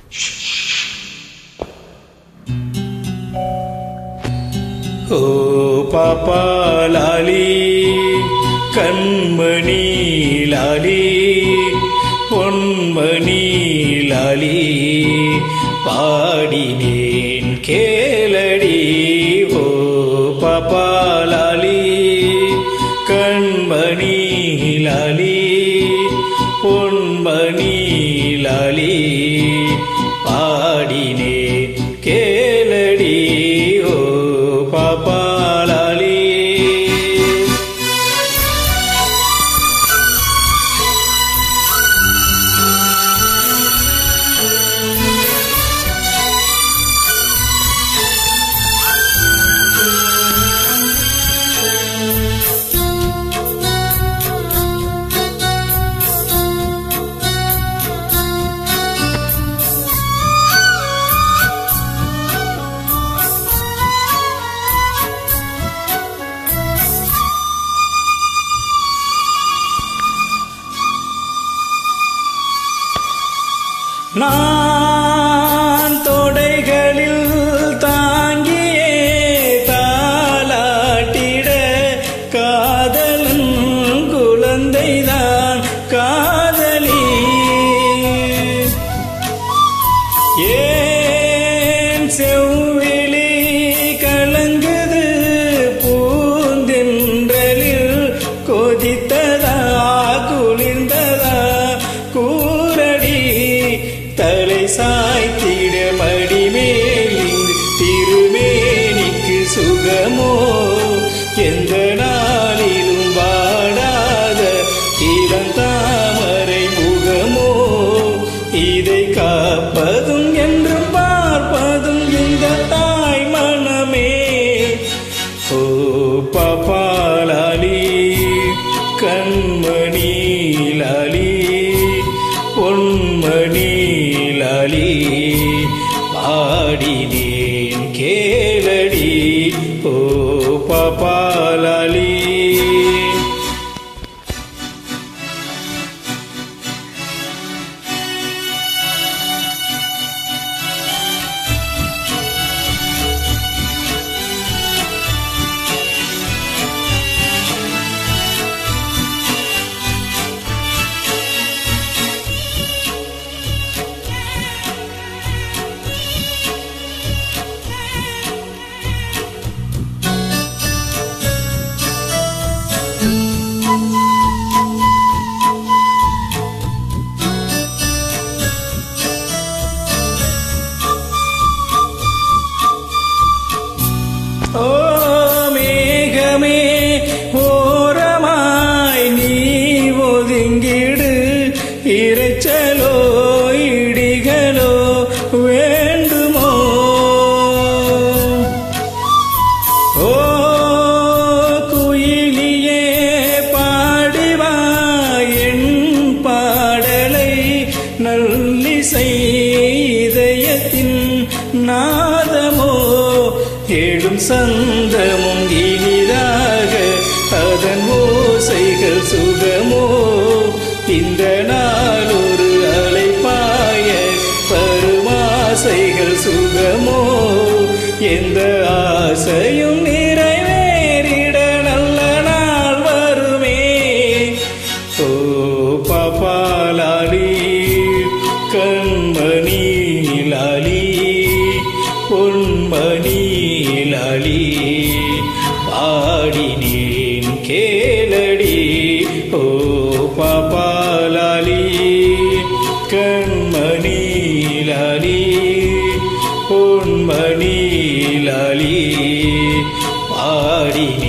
ஓ பாப்பா லாலி கண்மணி லாலி பொன்மணி லாலி பாடினேன் கேளடி ஓ பாப்பா லாலி கண்மணி லாலி பொன்மணி லாலி பாடினேன் கேளடி ஓ பாப்பா லாலி நான் தொடைகளில் தாங்கியே தாலாட்டிட காதலன் குழந்தைதான் காதலி ஏன் செவ்விழி கலங்குது பூந்தென்றலில் கொதித்ததா குளிர்ந்ததா கூரடி தலை சாய்த்திட மடிமேல் திருமேனிக்கு சுகமோ எந்த நாளிலும் வாடாத இளந்தாமரை முகமோ இதை காப்பதும் என்றும் பார்ப்பதும் இந்த தாய் மனமே ஓ பாப்பாலாலி கண்மணி லாலி பொன்மணி லாலி பாடினேன் கேளடி ஓ பாப்பாலாலி ஓ மேகமே ஓரமாய் நீ ஒதுங்கிடு இரைச்சலோ இடிகளோ வேண்டுமோ ஓ குயிலியே பாடிவா என் பாடலை நல்லிசை இதயத்தின் நாதமோ எழும் சந்தமும் இனிதாக அதன் ஓசைகள் சுகமோ இந்த நாள் ஒரு அலைப்பாய பருமாசைகள் சுகமோ எந்த ஆசையும் நிறைவேறிட நல்ல நாள் வருமே ஓ பாப்பாலாலி கண்மணி லாலி பொன்மணி லாலி பாடினேன் கேளடி ஓ பாப்பாலாலி கண்மணி லாலி பொன்மணி லாலி பாடினேன்